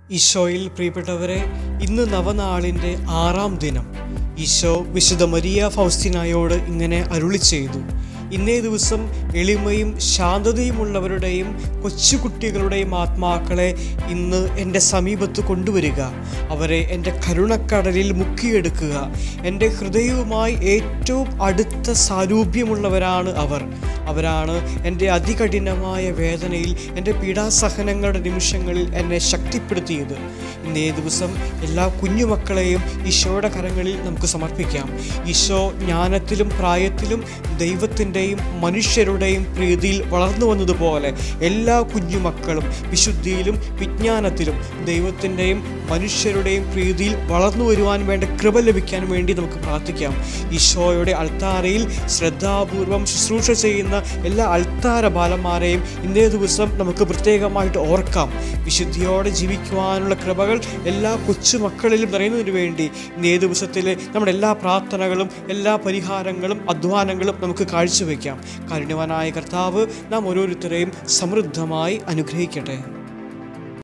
ഈശോയിൽ പ്രിയപ്പെട്ടവരെ ഇന്ന് നവനാളിൻ്റെ ആറാം ദിനം ഈശോ വിശുദ്ധ മരിയ ഫൗസ്റ്റിനായോട് ഇങ്ങനെ അരുളി ചെയ്തു ഇന്നേ ദിവസം എളിമയും ശാന്തതയുമുള്ളവരുടെയും കൊച്ചുകുട്ടികളുടെയും ആത്മാക്കളെ ഇന്ന് എൻ്റെ സമീപത്ത് കൊണ്ടുവരിക അവരെ എൻ്റെ കരുണക്കടലിൽ മുക്കിയെടുക്കുക എൻ്റെ ഹൃദയവുമായി ഏറ്റവും അടുത്ത സാരൂപ്യമുള്ളവരാണ് അവർ അവരാണ് എൻ്റെ അതികഠിനമായ വേദനയിൽ എൻ്റെ പീഡാസഹനങ്ങളുടെ നിമിഷങ്ങളിൽ എന്നെ ശക്തിപ്പെടുത്തിയത് ഇന്നേ ദിവസം എല്ലാ കുഞ്ഞുമക്കളെയും ഈശോയുടെ കരങ്ങളിൽ നമുക്ക് സമർപ്പിക്കാം ഈശോ ജ്ഞാനത്തിലും പ്രായത്തിലും ദൈവത്തിൻ്റെയും മനുഷ്യരുടെയും പ്രീതിയിൽ വളർന്നു വന്നതുപോലെ എല്ലാ കുഞ്ഞുമക്കളും വിശുദ്ധിയിലും വിജ്ഞാനത്തിലും ദൈവത്തിൻ്റെയും മനുഷ്യരുടെയും പ്രീതിയിൽ വളർന്നു വരുവാൻ വേണ്ട കൃപ ലഭിക്കാൻ വേണ്ടി നമുക്ക് പ്രാർത്ഥിക്കാം ഈശോയുടെ അൾത്താരയിൽ ശ്രദ്ധാപൂർവം ശുശ്രൂഷ ചെയ്യുന്ന എല്ലാ അൾത്താര ബാലന്മാരെയും ഇന്നേ ദിവസം നമുക്ക് പ്രത്യേകമായിട്ട് ഓർക്കാം വിശുദ്ധിയോടെ ജീവിക്കുവാനുള്ള കൃപകൾ എല്ലാ കൊച്ചുമക്കളിലും നിറയുന്നതിന് വേണ്ടി ഇന്നേ ദിവസത്തിലെ നമ്മുടെ എല്ലാ പ്രാർത്ഥനകളും എല്ലാ പരിഹാരങ്ങളും അധ്വാനങ്ങളും നമുക്ക് കാഴ്ചവെക്കാം കാരുണ്യവാനായ കർത്താവ് നാം ഓരോരുത്തരെയും സമൃദ്ധമായി അനുഗ്രഹിക്കട്ടെ